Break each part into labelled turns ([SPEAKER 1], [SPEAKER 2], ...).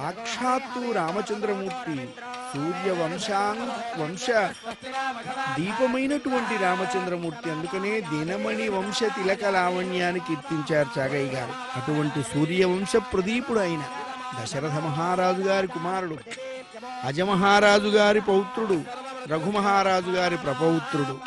[SPEAKER 1] సాక్షాత్తు రామచంద్రమూర్తి సూర్య వంశాం వంశ దీపమైనటువంటి రామచంద్రమూర్తి అందుకనే దినమణి వంశ తిలక లావణ్యాన్ని కీర్తించారు చాగయ్య గారు అటువంటి సూర్యవంశ ప్రదీపుడు ఆయన దశరథ మహారాజు గారి కుమారుడు అజమహారాజు గారి పౌత్రుడు రఘుమహారాజు గారి ప్రపౌత్రుడు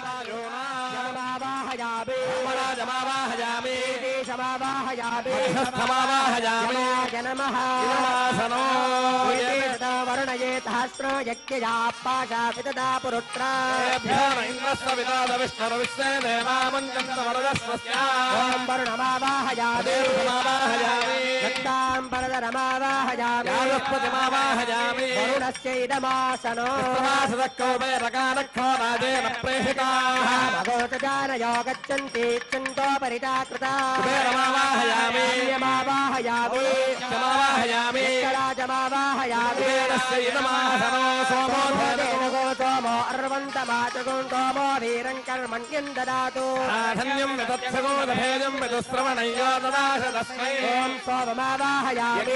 [SPEAKER 2] వరుణస్యైదమాసనో భగవతజానయో గచ్చంతి చందో పరిటాకృతా న్యమావాహయామి రాజమావాహయామి సోమో సోమో అర్వంతమాచగుండోమో వీరం కర్మణ్యం దదాతు ఓం సోమమావాహయామి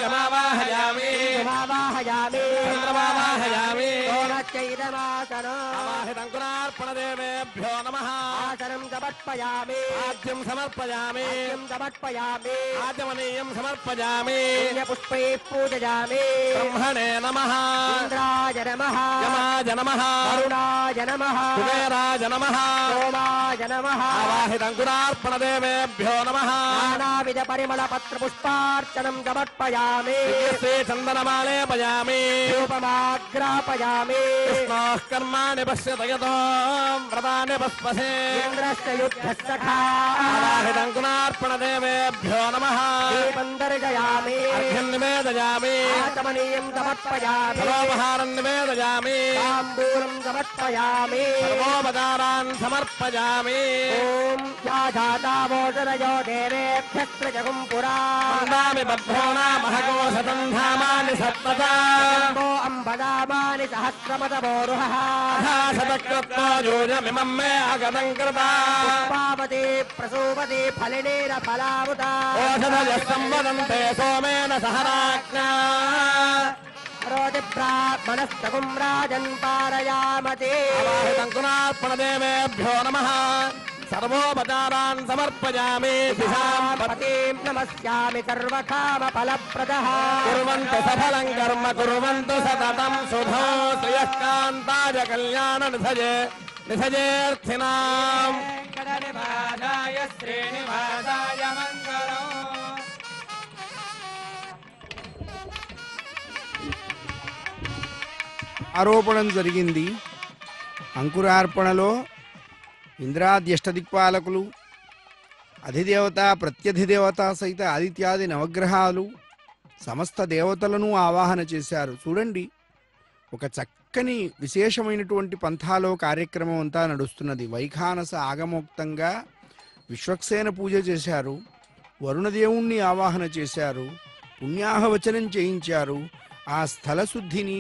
[SPEAKER 2] సోమావాహయామి సోమచ్చైదమాసనో
[SPEAKER 3] దేవేభ్యో నమ
[SPEAKER 2] ఆసనం సమర్పయామి
[SPEAKER 3] ఆద్యం సమర్పయామి
[SPEAKER 2] ఆద్యం సమర్పయామి
[SPEAKER 3] ఆద్యమనీయం సమర్పయామి
[SPEAKER 2] పుష్పై పూజయామి
[SPEAKER 3] బ్రహ్మణే నమ
[SPEAKER 2] ఇంద్రాయ నమః
[SPEAKER 3] యమాజ నమ
[SPEAKER 2] వరుణాయ నమః
[SPEAKER 3] కుబేరాజ నమ
[SPEAKER 2] సోమాయ నమః
[SPEAKER 3] ఆవాహితంకురార్పణ దేవేభ్యో నమ
[SPEAKER 2] నానావిధ పరిమళ పత్ర పుష్పార్చనం సమర్పయామి
[SPEAKER 3] శ్రీ చందనమాలేపయామి
[SPEAKER 2] రూపమాగ్రాపయామి
[SPEAKER 3] కృష్ణోః కర్మాణి పశ్యతయతో వ్రతాన్ని పస్పసే
[SPEAKER 2] ఇంద్రశ్చ యుద్ధసఖా
[SPEAKER 3] ఆవాహితంకురార్పణ దేవేభ్యో నమ
[SPEAKER 2] దీపం దర్శయామి
[SPEAKER 3] అర్ఘ్యం నివేదయామి
[SPEAKER 2] ఆచమనీయం సమర్పయామి
[SPEAKER 3] ఫలోపహారం నివేదయామి
[SPEAKER 2] తాంబూలం సమర్పయామి
[SPEAKER 3] సర్వోపచారాన్ సమర్పయామి
[SPEAKER 2] ఓం యాజాతావోదరయో దేవేభ్యస్త్ర జగం పురా
[SPEAKER 3] వందామి బభ్రోణామహకోశతం ధామాని సప్తతా
[SPEAKER 2] ఓ అంబదామాని సహస్రమతమోరుహ
[SPEAKER 3] శతకృత్వా యోజమిమం మే ఆగతం కృతా
[SPEAKER 2] పావతి ప్రసూపతి ఫలినేర ఫలాముత
[SPEAKER 3] ఓషధయ సంవదంతే సోమేన సహరాజ్ఞా
[SPEAKER 2] రోతి బ్రాహ్మణస్తగుం రాజన్ పారయామతే
[SPEAKER 3] అవాహితంకునార్పణ దేవేభ్యో నమ సర్వోపచారాన్ సమర్పయామి దిశాం
[SPEAKER 2] పతిం నమస్యామి సర్వకామ ఫలప్రదః
[SPEAKER 3] కుర్వంతు సఫలం కర్మ కుర్వంతు సతతం శుభో శ్రియః కాంతాయ కళ్యాణ నిధయే నిధయేర్థినాం
[SPEAKER 4] వెంకటనివాసాయ శ్రీనివాసాయ మంగళం
[SPEAKER 1] ఆరోపణం జరిగింది అంకురార్పణలో ఇంద్రాద్యష్టదిక్పాలకులు అధిదేవత ప్రత్యధిదేవత సహిత ఆదిత్యాది నవగ్రహాలు సమస్త దేవతలను ఆవాహన చేశారు చూడండి ఒక చక్కని విశేషమైనటువంటి పంథాలో కార్యక్రమం అంతా నడుస్తున్నది వైఖానస ఆగమోక్తంగా విశ్వక్సేన పూజ చేశారు వరుణదేవుణ్ణి ఆవాహన చేశారు పుణ్యాహవచనం చేయించారు ఆ స్థల శుద్ధిని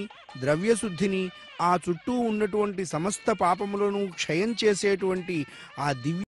[SPEAKER 1] ద్రవ్యశుద్ధిని ఆ చుట్టూ ఉన్నటువంటి సమస్త పాపములను క్షయం చేసేటువంటి ఆ దివ్య